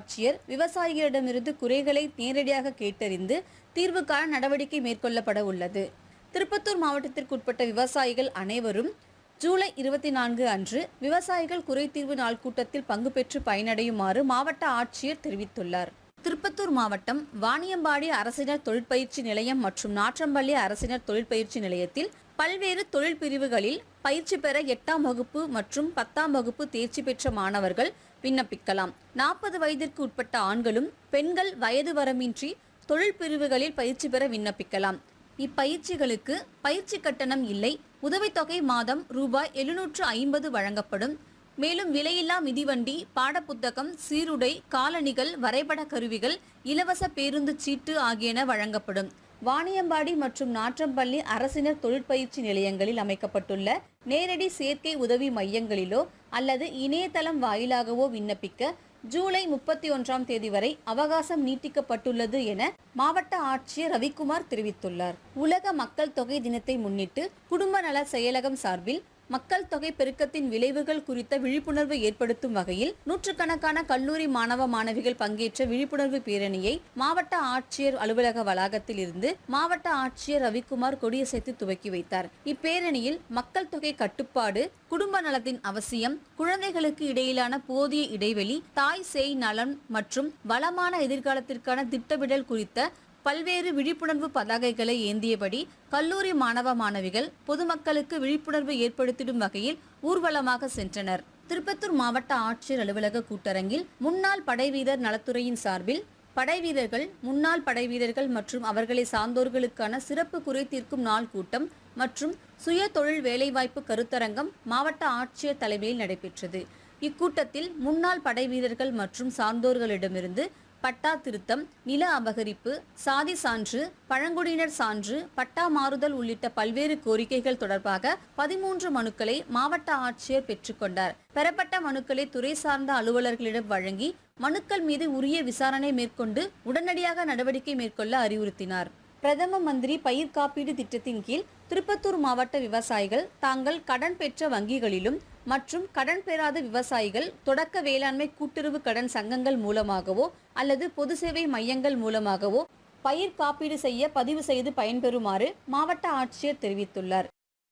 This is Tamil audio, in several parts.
ஆட்சியர் விவசாயிகளிடமிருந்து குறைகளை நேரடியாக கேட்டறிந்து தீர்வு காண நடவடிக்கை மேற்கொள்ளப்பட உள்ளது திருப்பத்தூர் மாவட்டத்திற்குட்பட்ட விவசாயிகள் அனைவரும் ஜூலை இருபத்தி நான்கு அன்று விவசாயிகள் குறைதீர்வு நாள் கூட்டத்தில் பங்கு பெற்று பயனடையுமாறு மாவட்ட ஆட்சியர் தெரிவித்துள்ளார் திருப்பத்தூர் மாவட்டம் வாணியம்பாடி அரசினர் தொழிற்பயிற்சி நிலையம் மற்றும் நாற்றம்பள்ளி அரசினர் தொழிற்பயிற்சி நிலையத்தில் பல்வேறு தொழில் பிரிவுகளில் பயிற்சி பெற எட்டாம் வகுப்பு மற்றும் பத்தாம் வகுப்பு தேர்ச்சி பெற்ற மாணவர்கள் விண்ணப்பிக்கலாம் நாற்பது வயதிற்கு உட்பட்ட ஆண்களும் பெண்கள் வயது வரம்பின்றி தொழில் பிரிவுகளில் பயிற்சி பெற விண்ணப்பிக்கலாம் இப்பயிற்சிகளுக்கு பயிற்சி கட்டணம் இல்லை உதவித்தொகை மாதம் ரூபாய் எழுநூற்று ஐம்பது வழங்கப்படும் மேலும் விலையில்லா மிதிவண்டி பாடப்புத்தகம் சீருடை காலணிகள் வரைபட கருவிகள் இலவச பேருந்து சீட்டு ஆகியன வழங்கப்படும் வாணியம்பாடி மற்றும் நாற்றம்பள்ளி அரசினர் தொழிற்பயிற்சி நிலையங்களில் அமைக்கப்பட்டுள்ள நேரடி சேர்க்கை உதவி மையங்களிலோ அல்லது இணையதளம் வாயிலாகவோ விண்ணப்பிக்க ஜூலை முப்பத்தி ஒன்றாம் தேதி வரை அவகாசம் நீட்டிக்கப்பட்டுள்ளது என மாவட்ட ஆட்சியர் ரவிக்குமார் தெரிவித்துள்ளார் உலக மக்கள் தொகை தினத்தை முன்னிட்டு குடும்ப நல செயலகம் சார்பில் மக்கள் தொகை பெருக்கத்தின் விளைவுகள் குறித்த விழிப்புணர்வு ஏற்படுத்தும் வகையில் நூற்றுக்கணக்கான கல்லூரி மாணவ மாணவிகள் பங்கேற்ற விழிப்புணர்வு பேரணியை மாவட்ட ஆட்சியர் அலுவலக வளாகத்தில் இருந்து மாவட்ட ஆட்சியர் ரவிக்குமார் கொடியசைத்து துவக்கி வைத்தார் இப்பேரணியில் மக்கள் தொகை கட்டுப்பாடு குடும்ப நலத்தின் அவசியம் குழந்தைகளுக்கு இடையிலான போதிய இடைவெளி தாய் சேய் நலன் மற்றும் வளமான எதிர்காலத்திற்கான திட்டமிடல் குறித்த பல்வேறு விழிப்புணர்வு பதாகைகளை ஏந்தியபடி கல்லூரி மாணவ மாணவிகள் பொதுமக்களுக்கு விழிப்புணர்வு ஏற்படுத்திடும் வகையில் ஊர்வலமாக சென்றனர் திருப்பத்தூர் மாவட்ட ஆட்சியர் அலுவலக கூட்டரங்கில் முன்னாள் படைவீரர் நலத்துறையின் சார்பில் படைவீரர்கள் முன்னாள் படைவீரர்கள் மற்றும் அவர்களை சார்ந்தோர்களுக்கான சிறப்பு குறை தீர்க்கும் நாள் கூட்டம் மற்றும் சுய தொழில் வேலைவாய்ப்பு கருத்தரங்கம் மாவட்ட ஆட்சியர் தலைமையில் நடைபெற்றது இக்கூட்டத்தில் முன்னாள் படைவீரர்கள் மற்றும் சார்ந்தோர்களிடமிருந்து பட்டா திருத்தம் நில அபகரிப்பு சாதி சான்று பழங்குடியினர் சான்று பட்டா மாறுதல் உள்ளிட்ட பல்வேறு கோரிக்கைகள் தொடர்பாக பதிமூன்று மனுக்களை மாவட்ட ஆட்சியர் பெற்றுக்கொண்டார் பெறப்பட்ட மனுக்களை துறை சார்ந்த அலுவலர்களிடம் வழங்கி மனுக்கள் மீது உரிய விசாரணை மேற்கொண்டு உடனடியாக நடவடிக்கை மேற்கொள்ள அறிவுறுத்தினார் பிரதம மந்திரி பயிர் காப்பீடு திட்டத்தின் கீழ் திருப்பத்தூர் மாவட்ட விவசாயிகள் தாங்கள் கடன் பெற்ற வங்கிகளிலும் மற்றும் கடன் பெறாத விவசாயிகள் தொடக்க வேளாண்மை கூட்டுறவு கடன் சங்கங்கள் மூலமாகவோ அல்லது பொது சேவை மையங்கள் மூலமாகவோ பயிர் காப்பீடு செய்ய பதிவு செய்து பயன்பெறுமாறு மாவட்ட ஆட்சியர் தெரிவித்துள்ளார்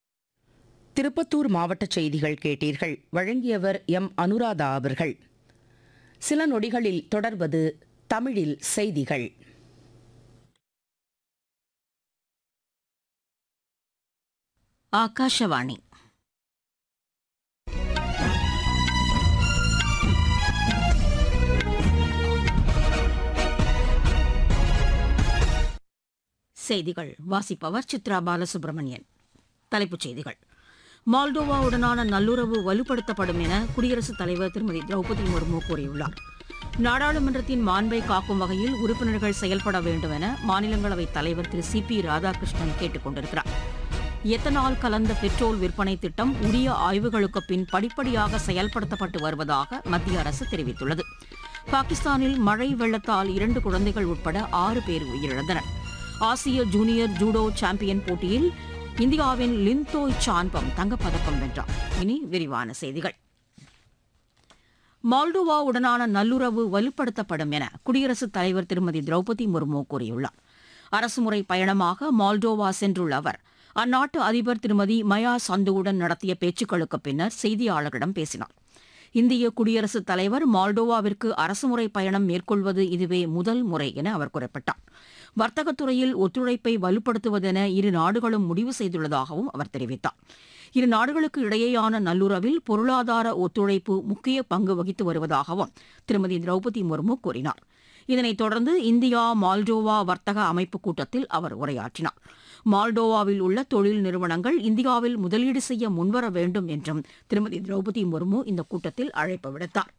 திருப்பத்தூர் மாவட்ட செய்திகள் கேட்டீர்கள் வழங்கியவர் எம் அனுராதா அவர்கள் சில நொடிகளில் தொடர்வது தமிழில் செய்திகள் ಆಕಾಶವಾಣಿ செய்திகள் வாசிப்பவர் சித்ரா பாலசுப்ரமணியன் தலைப்புச் செய்திகள் மால்டோவாவுடனான நல்லுறவு வலுப்படுத்தப்படும் என குடியரசுத் தலைவர் திருமதி திரௌபதி முர்மு கூறியுள்ளார் நாடாளுமன்றத்தின் மாண்பை காக்கும் வகையில் உறுப்பினர்கள் செயல்பட வேண்டும் என மாநிலங்களவைத் தலைவர் திரு சி பி ராதாகிருஷ்ணன் கேட்டுக் கொண்டிருக்கிறார் எத்தனால் கலந்த பெட்ரோல் விற்பனை திட்டம் உரிய ஆய்வுகளுக்கு பின் படிப்படியாக செயல்படுத்தப்பட்டு வருவதாக மத்திய அரசு தெரிவித்துள்ளது பாகிஸ்தானில் மழை வெள்ளத்தால் இரண்டு குழந்தைகள் உட்பட ஆறு பேர் உயிரிழந்தனர் ஆசிய ஜூனியர் ஜூடோ சாம்பியன் போட்டியில் இந்தியாவின் லின்தோய் சான்பம் தங்கப்பதக்கம் வென்றார் இனி விரிவான செய்திகள் மால்டோவாவுடனான நல்லுறவு வலுப்படுத்தப்படும் என குடியரசுத் தலைவர் திருமதி திரௌபதி முர்மு கூறியுள்ளார் அரசுமுறை பயணமாக மால்டோவா சென்றுள்ள அவர் அந்நாட்டு அதிபர் திருமதி மயா சந்துவுடன் நடத்திய பேச்சுக்களுக்கு பின்னர் செய்தியாளர்களிடம் பேசினார் இந்திய குடியரசுத் தலைவர் மால்டோவாவிற்கு அரசுமுறை பயணம் மேற்கொள்வது இதுவே முதல் முறை என அவர் குறிப்பிட்டார் வர்த்தகத்துறையில் ஒத்துழைப்பை வலுப்படுத்துவதென இரு நாடுகளும் முடிவு செய்துள்ளதாகவும் அவர் தெரிவித்தார் இரு நாடுகளுக்கு இடையேயான நல்லுறவில் பொருளாதார ஒத்துழைப்பு முக்கிய பங்கு வகித்து வருவதாகவும் திருமதி திரௌபதி முர்மு கூறினார் இதனைத் தொடர்ந்து இந்தியா மால்டோவா வர்த்தக அமைப்பு கூட்டத்தில் அவர் உரையாற்றினார் மால்டோவாவில் உள்ள தொழில் நிறுவனங்கள் இந்தியாவில் முதலீடு செய்ய முன்வர வேண்டும் என்றும் திருமதி திரௌபதி முர்மு இந்த கூட்டத்தில் அழைப்பு விடுத்தார்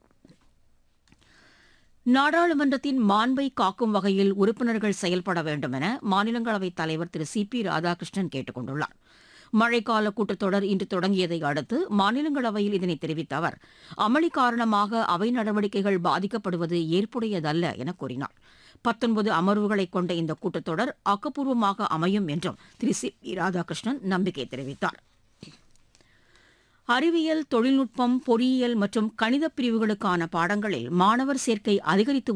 நாடாளுமன்றத்தின் மாண்பை காக்கும் வகையில் உறுப்பினர்கள் செயல்பட வேண்டும் என மாநிலங்களவைத் தலைவர் திரு சி பி ராதாகிருஷ்ணன் கேட்டுக் கொண்டுள்ளார் மழைக்கால கூட்டத்தொடர் இன்று தொடங்கியதை அடுத்து மாநிலங்களவையில் இதனை தெரிவித்த அவர் அமளி காரணமாக அவை நடவடிக்கைகள் பாதிக்கப்படுவது ஏற்புடையதல்ல என கூறினார் பத்தொன்பது அமர்வுகளை கொண்ட இந்த கூட்டத்தொடர் ஆக்கப்பூர்வமாக அமையும் என்றும் திரு சி பி ராதாகிருஷ்ணன் நம்பிக்கை தெரிவித்தார் அறிவியல் தொழில்நுட்பம் பொறியியல் மற்றும் கணித பிரிவுகளுக்கான பாடங்களில் மாணவர் சேர்க்கை அதிகரித்து